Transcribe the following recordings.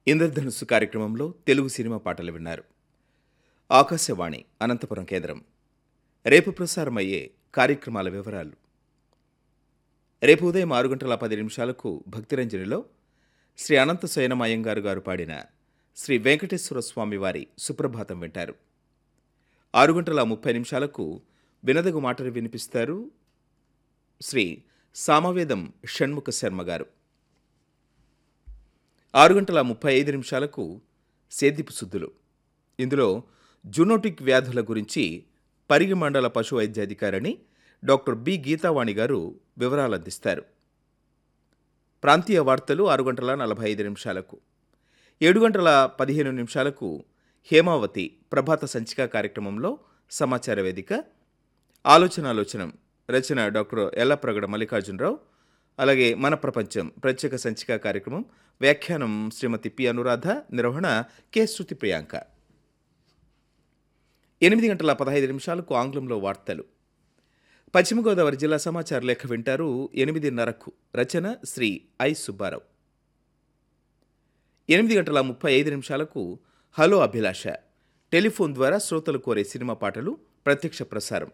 ఇంద్రధనుస్సు కార్యక్రమంలో తెలుగు సినిమా పాటలు విన్నారు ఆకాశవాణి అనంతపురం కేంద్రం రేపు ప్రసారమయ్యే కార్యక్రమాల వివరాలు రేపు ఉదయం ఆరు గంటల పది నిమిషాలకు భక్తిరంజనిలో శ్రీ అనంత శయనమయ్యంగారు గారు పాడిన శ్రీ వెంకటేశ్వర స్వామి వారి సుప్రభాతం వింటారు ఆరు గంటల ముప్పై నిమిషాలకు వినదగు మాటలు వినిపిస్తారు శ్రీ సామవేదం షణ్ముఖ శర్మ గారు ఆరు గంటల ముప్పై ఐదు నిమిషాలకు సేద్యపు శుద్ధులు ఇందులో జునోటిక్ వ్యాధుల గురించి పరిగి మండల పశు వైద్యాధికారిని డాక్టర్ బి గీతావాణి గారు వివరాలు అందిస్తారు ప్రాంతీయ వార్తలు ఆరు గంటల నలభై ఐదు నిమిషాలకు ఏడు గంటల పదిహేను నిమిషాలకు హేమావతి ప్రభాత సంచిక కార్యక్రమంలో సమాచార వేదిక ఆలోచనాలోచనం రచన డాక్టర్ ఎల్లప్రగడ మల్లికార్జునరావు అలాగే మన ప్రపంచం ప్రత్యేక సంచిక కార్యక్రమం వ్యాఖ్యానం శ్రీమతి పి అనురాధ నిర్వహణ కె శృతి ప్రియాంక ఎనిమిది గంటల పదహైదు నిమిషాలకు ఆంగ్లంలో వార్తలు పశ్చిమ గోదావరి జిల్లా సమాచార లేఖ వింటారు ఎనిమిదిన్నరకు రచన శ్రీ ఐ సుబ్బారావు ఎనిమిది గంటల ముప్పై ఐదు నిమిషాలకు హలో అభిలాష టెలిఫోన్ ద్వారా శ్రోతలు కోరే సినిమా పాటలు ప్రత్యక్ష ప్రసారం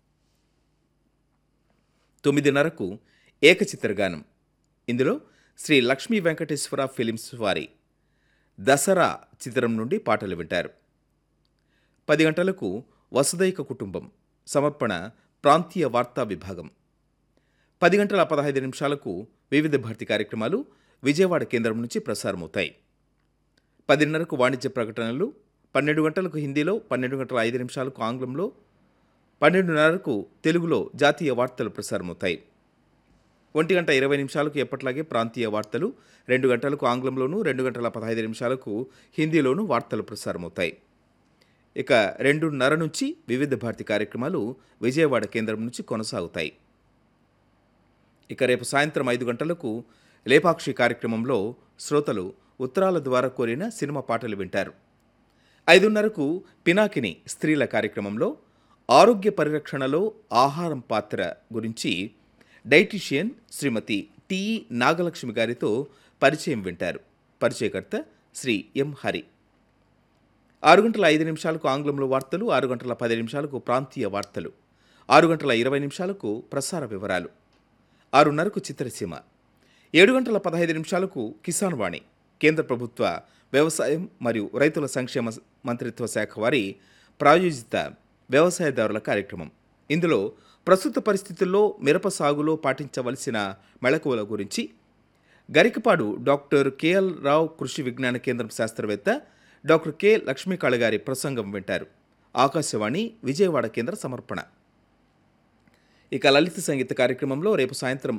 తొమ్మిదిన్నరకు ఏకచిత్రగానం ఇందులో శ్రీ లక్ష్మీ వెంకటేశ్వర ఫిలిమ్స్ వారి దసరా చిత్రం నుండి పాటలు వింటారు పది గంటలకు వసుదైక కుటుంబం సమర్పణ ప్రాంతీయ వార్తా విభాగం పది గంటల పదహైదు నిమిషాలకు వివిధ భారతి కార్యక్రమాలు విజయవాడ కేంద్రం నుంచి ప్రసారమవుతాయి పదిన్నరకు వాణిజ్య ప్రకటనలు పన్నెండు గంటలకు హిందీలో పన్నెండు గంటల ఐదు నిమిషాలకు ఆంగ్లంలో పన్నెండున్నరకు తెలుగులో జాతీయ వార్తలు ప్రసారమవుతాయి ఒంటి గంట ఇరవై నిమిషాలకు ఎప్పట్లాగే ప్రాంతీయ వార్తలు రెండు గంటలకు ఆంగ్లంలోనూ రెండు గంటల పదహైదు నిమిషాలకు హిందీలోనూ వార్తలు ప్రసారమవుతాయి ఇక రెండున్నర నుంచి వివిధ భారతి కార్యక్రమాలు విజయవాడ కేంద్రం నుంచి కొనసాగుతాయి ఇక రేపు సాయంత్రం ఐదు గంటలకు లేపాక్షి కార్యక్రమంలో శ్రోతలు ఉత్తరాల ద్వారా కోరిన సినిమా పాటలు వింటారు ఐదున్నరకు పినాకిని స్త్రీల కార్యక్రమంలో ఆరోగ్య పరిరక్షణలో ఆహారం పాత్ర గురించి డైటీషియన్ శ్రీమతి టిఈ నాగలక్ష్మి గారితో పరిచయం వింటారు పరిచయకర్త శ్రీ ఎం హరి ఆరు గంటల ఐదు నిమిషాలకు ఆంగ్లంలో వార్తలు ఆరు గంటల పది నిమిషాలకు ప్రాంతీయ వార్తలు ఆరు గంటల ఇరవై నిమిషాలకు ప్రసార వివరాలు ఆరున్నరకు చిత్రసీమ ఏడు గంటల పదహైదు నిమిషాలకు కిసాన్ వాణి కేంద్ర ప్రభుత్వ వ్యవసాయం మరియు రైతుల సంక్షేమ మంత్రిత్వ శాఖ వారి ప్రాయోజిత వ్యవసాయదారుల కార్యక్రమం ఇందులో ప్రస్తుత పరిస్థితుల్లో మిరప సాగులో పాటించవలసిన మెళకువల గురించి గరికపాడు డాక్టర్ కెఎల్ రావు కృషి విజ్ఞాన కేంద్రం శాస్త్రవేత్త డాక్టర్ కె లక్ష్మీకాళ గారి ప్రసంగం వింటారు ఆకాశవాణి విజయవాడ కేంద్ర సమర్పణ ఇక లలిత సంగీత కార్యక్రమంలో రేపు సాయంత్రం